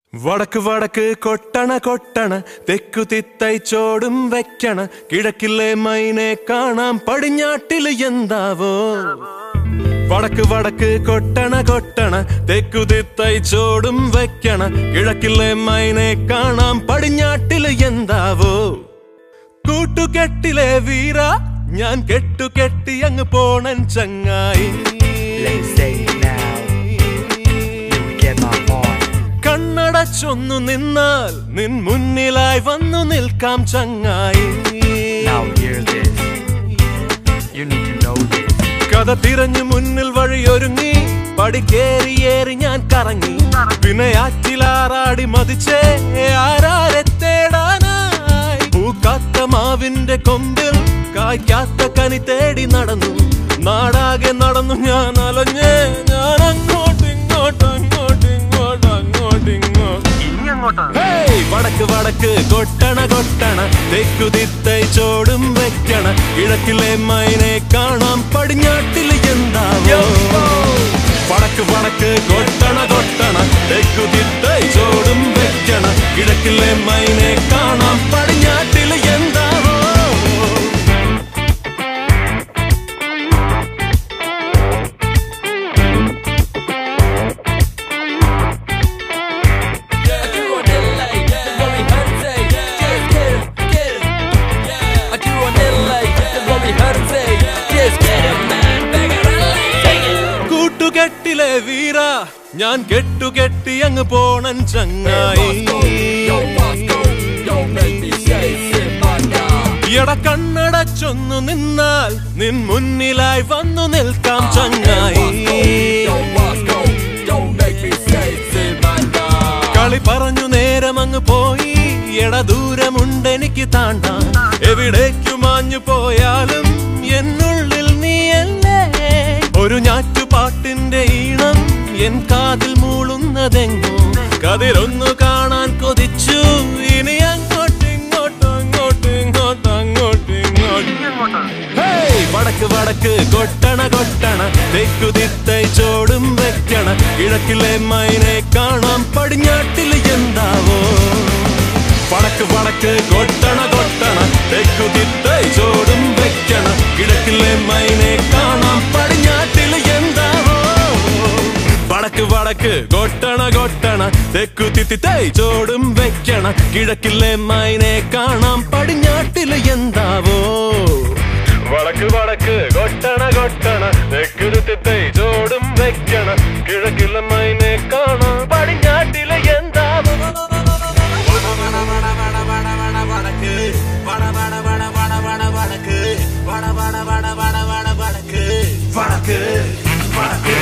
വടക്ക് വടക്ക് കൊട്ടണ കൊട്ടണ തെക്കു തിത്തൈ ചോടും വെക്കണ കിഴക്കിലെ മൈനെ കാണാം പടിഞ്ഞാട്ടില് എന്താവോ വടക്ക് വടക്ക് കൊട്ടണ കൊട്ടണ തെക്കു തിത്തൈ ചോടും വെക്കണ കിഴക്കിലെ മൈനെ കാണാം പടിഞ്ഞാട്ടില് എന്താവോ കൂട്ടുകെട്ടിലെ വീര ഞാൻ കെട്ടുകെട്ടി അങ്ങ് പോണൻ ചങ്ങായി Let's say it now. You get my heart. കണ്ണടച്ചൊന്നു നിന്നാൽ നിൻ മുന്നിലായി വന്നു നിൽക്കാം ചങ്ങായി Now hear this. You need to know this. കഥ തിരഞ്ഞു മുന്നിൽ വഴിയൊരുങ്ങി പടിക്കേറിയേറി ഞാൻ കറങ്ങി പിന്നെ ആറ്റിലാറാടി മതിച്ചേ ആരാരെ തേടാനായി പൂക്കാത്ത മാവിന്റെ കൊമ്പിൽ കായ്ക്കാത്ത കനി തേടി നടന്നു നാടാകെ നടന്നു ഞാൻ അലഞ്ഞേ ഞാൻ അങ്ങോട്ട് ഇങ്ങോട്ട് അങ്ങോട്ട് ഇങ്ങോട്ട് അങ്ങോട്ട് ഇങ്ങോട്ട് ഹേയ്! വടക്ക് വടക്ക് കൊട്ടണ കൊട്ടണ തെക്കുതിത്തൈ ചോടും വെക്കണ കിഴക്കിലെ മൈനെ കാണാം പടിഞ്ഞാട്ടിൽ എന്താവോ വടക്ക് വടക്ക് കൊട്ടണ കൊട്ടണ തെക്കുതിത്തൈ ചോടും വെക്കണ കിഴക്കിലെ മൈനെ കാണാം പടിഞ്ഞാട്ടിൽ എന്താവോ കൂട്ടുകെട്ടിലെ വീര ഞാൻ കെട്ടുകെട്ടി അങ്ങ് പോണൻ ചങ്ങായി എട കണ്ണടച്ചൊന്നു നിന്നാൽ നിൻ മുന്നിലായി വന്നു നിൽക്കാം ചങ്ങായി കളി പറഞ്ഞു നേരം അങ്ങ് പോയി എട ദൂരമുണ്ടെനിക്ക് താണ്ടാൻ എവിടേക്കു മാഞ്ഞു പോയാലും എന്നുള്ളിൽ നീയല്ലേ ഒരു ഞാറ്റുപാട്ടിന്റെ ഈണം എൻ കാതിൽ മൂളുന്നതെങ്ങോ കതിരൊന്നു കാണാൻ കൊതിച്ചു ഇനി അങ്ങോട്ട് ഇങ്ങോട്ട് അങ്ങോട്ട് ഇങ്ങോട്ട് അങ്ങോട്ട് ഇങ്ങോട്ട് ഹേയ്! വടക്ക് വടക്ക് കൊട്ടണ കൊട്ടണ തെക്കുതിത്തൈ ചോടും വെക്കണ കിഴക്കിലെ മൈനെ കാണാം പടിഞ്ഞാട്ടിൽ എന്താവോ വടക്ക് വടക്ക് കൊട്ടണ കൊട്ടണ തെക്കുതിത്തൈ ചോടും വെക്കണ കിഴക്കിലെ മൈനെ കാണാം പടിഞ്ഞാട്ടിൽ എന്താവോ വടക്ക് വടക്ക് കൊട്ടണ കൊട്ടണ തെക്കു തിത്തിത്തൈ ചോടും വെക്കണ കിഴക്കിലെ മൈനെ കാണാം പടിഞ്ഞാട്ടിൽ എന്താവോ വടക്ക് വടക്ക് കൊട്ടണ കൊട്ടണ തെക്കു തിത്തിത്തൈ ചോടും വെക്കണ കിഴക്കിലെ മൈനെ കാണാം പടിഞ്ഞാട്ടിൽ എന്താവോ വടക്ക് വടക്ക്